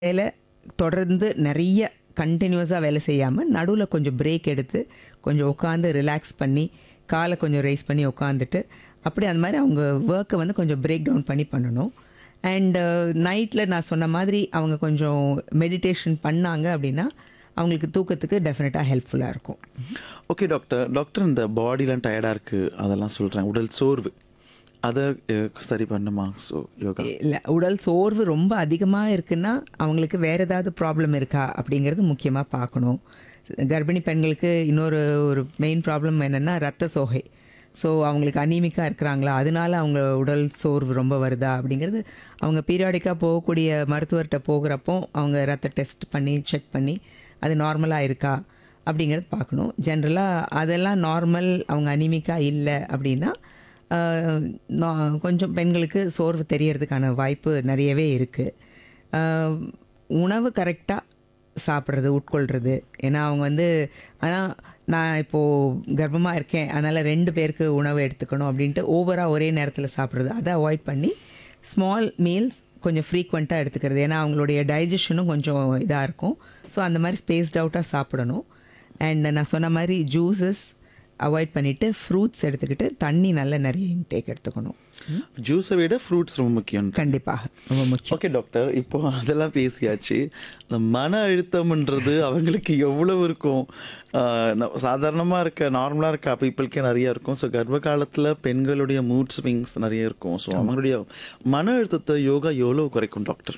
வேலை தொடர்ந்து நிறைய கண்டினியூஸாக வேலை செய்யாமல் நடுவில் கொஞ்சம் பிரேக் எடுத்து கொஞ்சம் உட்காந்து ரிலாக்ஸ் பண்ணி காலை கொஞ்சம் ரைஸ் பண்ணி உட்காந்துட்டு அப்படி அந்த மாதிரி அவங்க ஒர்க்கை வந்து கொஞ்சம் பிரேக் டவுன் பண்ணி பண்ணணும் அண்டு நைட்டில் நான் சொன்ன மாதிரி அவங்க கொஞ்சம் மெடிடேஷன் பண்ணாங்க அப்படின்னா அவங்களுக்கு தூக்கத்துக்கு டெஃபினட்டாக ஹெல்ப்ஃபுல்லாக இருக்கும் ஓகே டாக்டர் டாக்டர் இந்த பாடிலாம் டயர்டாக இருக்குது அதெல்லாம் சொல்கிறேன் உடல் சோர்வு அதை அஹ், சரி பண்ணுமா ஸோ யோகா இல்லை உடல் சோர்வு ரொம்ப அதிகமாக இருக்குன்னா அவங்களுக்கு வேறு ஏதாவது ப்ராப்ளம் இருக்கா அப்படிங்கிறது முக்கியமாக பார்க்கணும் கர்ப்பிணி பெண்களுக்கு இன்னொரு ஒரு மெயின் ப்ராப்ளம் என்னென்னா ரத்த சோகை ஸோ அவங்களுக்கு அனீமிக்காக இருக்கிறாங்களா அதனால அவங்க உடல் சோர்வு ரொம்ப வருதா அப்படிங்கிறது அவங்க பீரியாடிக்காக போகக்கூடிய மருத்துவர்கிட்ட போகிறப்போ அவங்க ரத்த டெஸ்ட் பண்ணி செக் பண்ணி அது நார்மலாக இருக்கா அப்படிங்கிறது பார்க்கணும் ஜென்ரலாக அதெல்லாம் நார்மல் அவங்க அனீமிக்காக இல்லை அப்படின்னா ஆஹ் நா- கொஞ்சம் பெண்களுக்கு சோர்வு தெரியறதுக்கான வாய்ப்பு நிறையவே இருக்குது உணவு கரெக்டாக சாப்பிட்றது உட்கொள்கிறது ஏன்னா அவங்க வந்து ஆனால் நான் இப்போது கர்ப்பமாக இருக்கேன் அதனால் ரெண்டு பேருக்கு உணவு எடுத்துக்கணும் அப்படின்ட்டு ஓவராக ஒரே நேரத்தில் சாப்பிட்றது அதை அவாய்ட் பண்ணி ஸ்மால் மீல்ஸ் கொஞ்சம் ஃப்ரீக்வெண்ட்டாக எடுத்துக்கிறது ஏன்னா அவங்களுடைய டைஜஷனும் கொஞ்சம் இதாக இருக்கும் ஸோ அந்த மாதிரி ஸ்பேஸ்ட் அவுட்டாக சாப்பிடணும் அண்ட் நான் சொன்ன மாதிரி ஜூஸஸ் அவாய்ட் பண்ணிவிட்டு ஃப்ரூட்ஸ் எடுத்துக்கிட்டு தண்ணி நல்ல நிறைய இன்டேக் எடுத்துக்கணும் ஜூஸை விட ஃப்ரூட்ஸ் ரொம்ப முக்கியம் கண்டிப்பாக ரொம்ப முக்கியம் ஓகே டாக்டர் இப்போ அதெல்லாம் பேசியாச்சு இந்த மன அழுத்தம்ன்றது அவங்களுக்கு எவ்வளவு இருக்கும் சாதாரணமாக இருக்க நார்மலாக இருக்க பீப்புளுக்கே நிறைய இருக்கும் ஸோ கர்ப்ப காலத்தில் பெண்களுடைய மூட் ஸ்விங்ஸ் நிறைய இருக்கும் ஸோ அவங்களுடைய மன அழுத்தத்தை யோகா எவ்வளோ குறைக்கும் டாக்டர்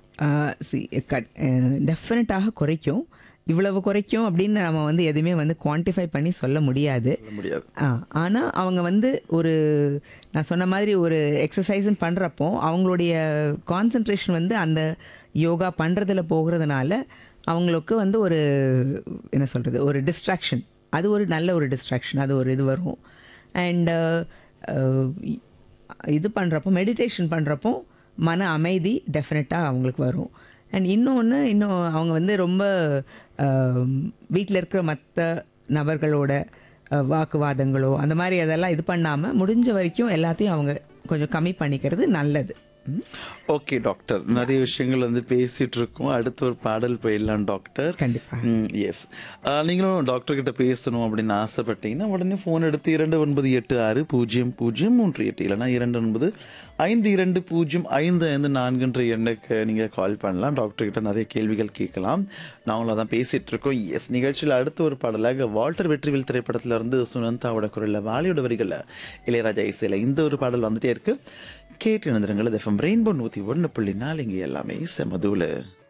டெஃபினட்டாக குறைக்கும் இவ்வளவு குறைக்கும் அப்படின்னு நம்ம வந்து எதுவுமே வந்து குவான்டிஃபை பண்ணி சொல்ல முடியாது சொல்ல முடியாது ஆ ஆனால் அவங்க வந்து ஒரு நான் சொன்ன மாதிரி ஒரு எக்ஸசைஸ்ன்னு பண்ணுறப்போ அவங்களுடைய கான்சன்ட்ரேஷன் வந்து அந்த யோகா பண்ணுறதுல போகிறதுனால அவங்களுக்கு வந்து ஒரு என்ன சொல்கிறது ஒரு டிஸ்ட்ராக்ஷன் அது ஒரு நல்ல ஒரு டிஸ்ட்ராக்ஷன் அது ஒரு இது வரும் அண்டு இது பண்ணுறப்போ மெடிடேஷன் பண்ணுறப்போ மன அமைதி டெஃபினட்டாக அவங்களுக்கு வரும் அண்ட் இன்னொன்று இன்னும் அவங்க வந்து ரொம்ப வீட்டில் இருக்கிற மற்ற நபர்களோட அஹ், வாக்குவாதங்களோ அந்த மாதிரி அதெல்லாம் இது பண்ணாமல் முடிஞ்ச வரைக்கும் எல்லாத்தையும் அவங்க கொஞ்சம் கம்மி பண்ணிக்கிறது நல்லது ம்? ஓகே டாக்டர் நிறைய விஷயங்கள் வந்து பேசிட்டு இருக்கோம் அடுத்து ஒரு பாடல் போயிடலாம் டாக்டர் கண்டிப்பா எஸ் நீங்களும் டாக்டர் கிட்ட பேசணும் அப்படின்னு ஆசைப்பட்டீங்கன்னா உடனே ஃபோன் எடுத்து இரண்டு ஒன்பது எட்டு ஆறு பூஜ்ஜியம் பூஜ்ஜியம் மூன்று எட்டு இல்லைனா இரண்டு ஒன்பது ஐந்து இரண்டு பூஜ்ஜியம் ஐந்து ஐந்து நான்குன்ற எண்ணுக்கு நீங்கள் கால் பண்ணலாம் டாக்டர் கிட்ட நிறைய கேள்விகள் கேட்கலாம் நாங்களும் அதான் பேசிட்டு இருக்கோம் எஸ் நிகழ்ச்சியில் அடுத்த ஒரு பாடலாக வால்டர் வெற்றிவேல் திரைப்படத்துல இருந்து சுனந்தாவோட குரலில் வாலியோட வரிகளில் இளையராஜா இசையில் இந்த ஒரு பாடல் வந்துட்டே இருக்கு கேட்டு இணைந்திருங்கள் எஃப்எம் ரெயின்போ நூற்றி ஒன்று புள்ளி நாலு இங்கே எல்லாமே செமதூல